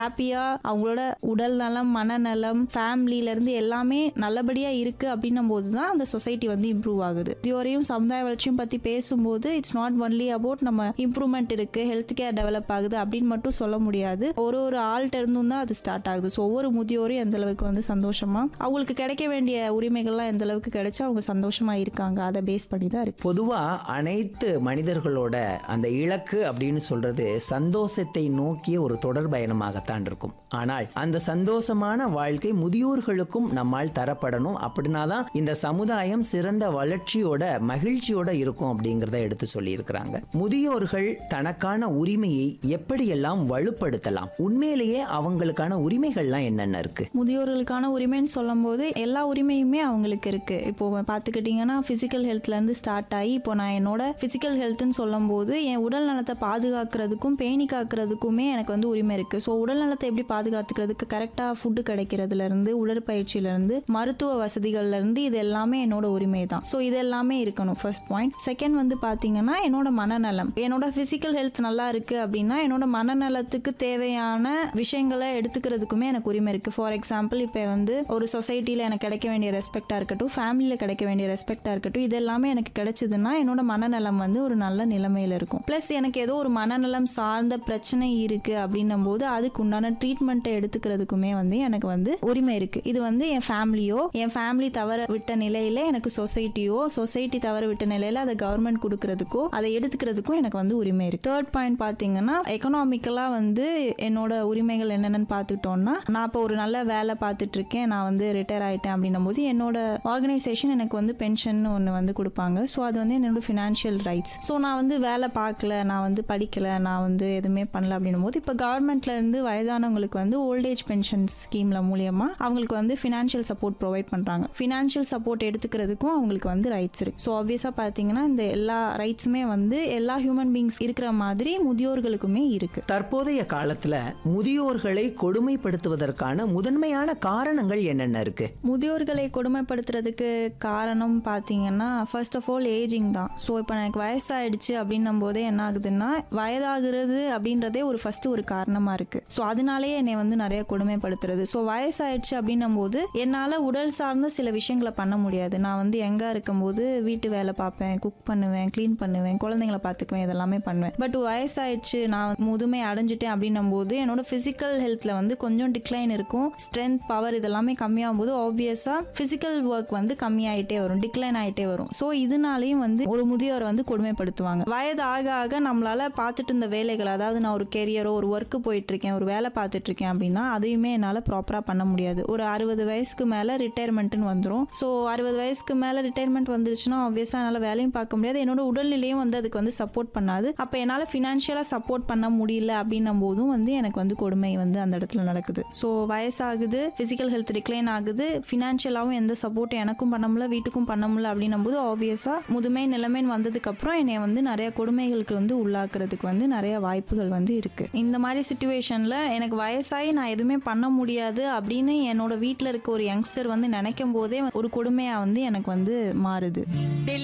ஹாப்பியா அவங்களோட உடல் நலம் மனநலம் ஃபேமிலில இருந்து எல்லாமே நல்லபடியா இருக்கு அப்படின்னும் போது தான் அந்த சொசைட்டி வந்து இம்ப்ரூவ் ஆகுது இதுவரையும் சமுதாய வளர்ச்சியும் பத்தி பேசும்போது இட்ஸ் நாட் ஒன்லி அபவுட் நம்ம இம்ப்ரூவ்மெண்ட் இருக்கு ஹெல்த் கேர் டெவலப் ஆகுது அப்படின்னு மட்டும் சொல்ல முடியாது ஒரு ஒரு ஆள்கிட்ட இருந்தும் தான் அது ஸ்டார்ட் ஆகுது ஸோ ஒவ்வொரு முதியோரும் எந்த அளவுக்கு வந்து சந்தோஷமா அவங்களுக்கு கிடைக்க வேண்டிய உரிமைகள்லாம் எந்த அளவுக்கு கிடைச்சா அவங்க சந்தோஷமா இருக்காங்க அதை பேஸ் பண்ணி தான் இருக்கு பொதுவா அனைத்து மனிதர்களோட அந்த இலக்கு அப்படின்னு சொல்றது சந்தோஷத்தை நோக்கிய ஒரு தொடர் பயணமாகத்தான் இருக்கும் ஆனால் அந்த சந்தோஷமான வாழ்க்கை முதியோர்களுக்கும் நம்மால் தரப்படணும் அப்படின்னா தான் இந்த சமுதாயம் சிறந்த வளர்ச்சியோட மகிழ்ச்சியோட இருக்கும் அப்படிங்கிறத எடுத்து சொல்லியிருக்கிறாங்க முதியோர்கள் தனக்கான உரிமையை எப்படியெல்லாம் வலுப்படுத்தலாம் உண்மையிலேயே அவங்களுக்கான உரிமைகள்லாம் என்னென்ன இருக்கு முதியோர்களுக்கான உரிமைன்னு சொல்லும்போது எல்லா உரிமையுமே அவங்களுக்கு இருக்கு இப்போ பார்த்துக்கிட்டிங்கன்னா ஃபிசிக்கல் ஹெல்த்லேருந்து ஸ்டார்ட் ஆகி இப்போ நான் என்னோட ஃபிசிக்கல் ஹெல்த்னு சொல்லும்போது என் உடல் நலத்தை பாதுகாக்கிறதுக்கும் பேணி காக்கிறதுக்குமே எனக்கு வந்து உரிமை இருக்கு ஸோ உடல் நலத்தை எப்படி பாதுகாத்துக்கிறதுக்கு கரெக்டாக ஃபுட்டு கிடைக்கிறதுலேருந்து உடற்பயிற்சியிலேருந்து மருத்துவ வசதிகள்லேருந்து இது எல்லாமே என்னோட உரிமை தான் ஸோ இது எல்லாமே இருக்கணும் ஃபர்ஸ்ட் பாயிண்ட் செகண்ட் வந்து பார்த்தீங்கன்னா என்னோட மனநலம் என்னோட ஃபிசிக்கல் ஹெல்த் நல்லா இருக்கு அப்படின்னா என்னோட மனநலத்துக்கு தேவையான விஷயங்களை எடுத்துக்கிறதுக்குமே எனக்கு உரிமை இருக்கு ஃபார் எக்ஸாம்பிள் இப்போ வந்து ஒரு சொசைட்டியில் எனக்கு கிடைக்க வேண்டிய ரெஸ்பெக்டாக இருக்கட்டும் ஃபேமிலியில் கிடைக்க வேண்டிய ரெஸ்பெக்டாக இருக்கட்டும் இது எல்லாமே எனக்கு கிடைச்சதுன்னா என்னோட மனநலம் வந்து ஒரு நல்ல நிலைமையில இருக்கும் ப்ளஸ் எனக்கு ஏதோ ஒரு மனநலம் சார்ந்த பிரச்சனை இருக்கு அப்படின்னும் போது அதுக்கு உண்டான ட்ரீட்மெண்ட்டை எடுத்துக்கிறதுக்குமே வந்து எனக்கு வந்து உரிமை இருக்கு இது வந்து என் ஃபேமிலியோ என் ஃபேமிலி தவற விட்ட நிலையில எனக்கு சொசைட்டியோ சொசைட்டி தவற விட்ட நிலையில அதை கவர்மெண்ட் கொடுக்கறதுக்கோ அதை எடுத்துக்கிறதுக்கும் எனக்கு வந்து உரிமை இருக்கு தேர்ட் பாயிண்ட் பார்த்தீங்கன்னா எக்கனாமிக்கலா வந்து என்னோட உரிமைகள் என்னென்னு பார்த்துக்கிட்டோம்னா நான் இப்போ ஒரு நல்ல வேலை பார்த்துட்டு இருக்கேன் நான் வந்து ரிட்டையர் ஆயிட்டேன் அப்படின்னும் போது என்னோட ஆர்கனைசேஷன் எனக்கு வந்து பென்ஷன் ஒன்று வந்து கொடுப்பாங்க ஸோ அது வந்து என்னோட ஃபினான்ஷியல் ரைட்ஸ் ஸோ நான் வந்து வேலை பார்க்கல நான் வந்து படிக்கல நான் வந்து எதுவுமே பண்ணல அப்படின்னும் போது இப்போ கவர்மெண்ட்ல இருந்து வயதானவங்களுக்கு வந்து ஓல்டேஜ் பென்ஷன் ஸ்கீம்ல மூலியமா அவங்களுக்கு வந்து ஃபினான்ஷியல் சப்போர்ட் ப்ரொவைட் பண்றாங்க ஃபினான்ஷியல் சப்போர்ட் எடுத்துக்கிறதுக்கும் அவங்களுக்கு வந்து ரைட்ஸ் இருக்கு ஸோ ஆப்வியஸாக பார்த்தீங்கன்னா இந்த எல்லா ரைட்ஸுமே வந்து எல்லா ஹியூமன் பீங்ஸ் இருக்கிற மாதிரி முதியோர்களுக்குமே இருக்கு தற்போதைய காலத்துல முதியோர்களை கொடுமைப்படுத்துவதற்கான முதன்மையான காரணங்கள் என்னென்ன இருக்கு முதியோர்களை கொடுமைப்படுத்துறதுக்கு காரணம் பார்த்தீங்கன்னா ஃபர்ஸ்ட் ஆஃப் ஆல் ஏஜிங் தான் ஸோ இப்போ எனக்கு வயசாயிடுச்சு அப்படின்னும் போதே என்ன ஆகுதுன்னா வயதாகிறது அப்படின்றதே ஒரு ஃபர்ஸ்ட் ஒரு காரணமாக இருக்கு ஸோ அதனாலேயே என்னை வந்து நிறைய கொடுமைப்படுத்துறது ஸோ வயசாயிடுச்சு அப்படின்னும் போது என்னால் உடல் சார்ந்த சில விஷயங்களை பண்ண முடியாது நான் வந்து எங்கே இருக்கும்போது வீட்டு வேலை பார்ப்பேன் குக் பண்ணுவேன் க்ளீன் பண்ணுவேன் குழந்தைங்களை பார்த்துக்குவேன் இதெல்லாமே பண்ணுவேன் பட் வயசாயிடுச்சு நான் முதுமை அடைஞ்சிட்டேன் அப்படின்னும் போது என்னோட ஃபிசிக்கல் ஹெல்த்தில் வந்து கொஞ்சம் டிக்ளைன் இருக்கும் ஸ்ட்ரென்த் பவர் இதெல்லாமே கம்மியாகும் போது ஆப்வியஸாக ஃபிசிக்கல் ஒர்க் வந்து கம்மியாயிட்டே வரும் டிக்ளைன் ஆகிட்டே வரும் ஸோ இதனாலையும் வந்து ஒரு முதியோரை வந்து கொடுமைப்படுத்துவாங்க வயது ஆக ஆக நம்மளால பார்த்துட்டு இருந்த வேலைகள் அதாவது நான் ஒரு கெரியரோ ஒரு ஒர்க்கு போயிட்டு இருக்கேன் ஒரு வேலை பார்த்துட்டு இருக்கேன் அப்படின்னா அதையுமே என்னால் ப்ராப்பராக பண்ண முடியாது ஒரு அறுபது வயசுக்கு மேலே ரிட்டையர்மெண்ட்னு வந்துடும் ஸோ அறுபது வயசுக்கு மேலே ரிட்டையர்மெண்ட் வந்துருச்சுன்னா ஆப்வியஸாக என்னால் வேலையும் பார்க்க முடியாது என்னோட உடல்நிலையும் வந்து அதுக்கு வந்து சப்போர்ட் பண்ணாது அப்போ என்னால் ஃபினான்ஷியலாக சப்போர்ட் பண்ண முடியல அப்படின்னும் போதும் வந்து எனக்கு வந்து கொடுமை வந்து அந்த இடத்துல நடக்குது ஸோ வயசாகுது ஃபிசிக்கல் ஹெல்த் டிக்ளைன் ஆகுது ஃபினான்ஷியலாகவும் எந்த சப்போர்ட்டும் எனக்கும் பண்ண முடியல வீட்டுக்கும் பண்ண முடியல அப்படின்னும் போது ஆப்வியஸாக முதுமை நிலைமைன்னு வந்ததுக்கப்புறம் என்னை வந்து நிறைய கொடுமைகளுக்கு வந்து உள்ளாக்குறதுக்கு வந்து நிறைய வாய்ப்புகள் வந்து இருக்கு இந்த மாதிரி சுச்சுவேஷனில் எனக்கு வயசாகி நான் எதுவுமே பண்ண முடியாது அப்படின்னு என்னோட வீட்டில் இருக்க ஒரு யங்ஸ்டர் வந்து நினைக்கும் போதே ஒரு கொடுமையாக வந்து எனக்கு வந்து மாறுது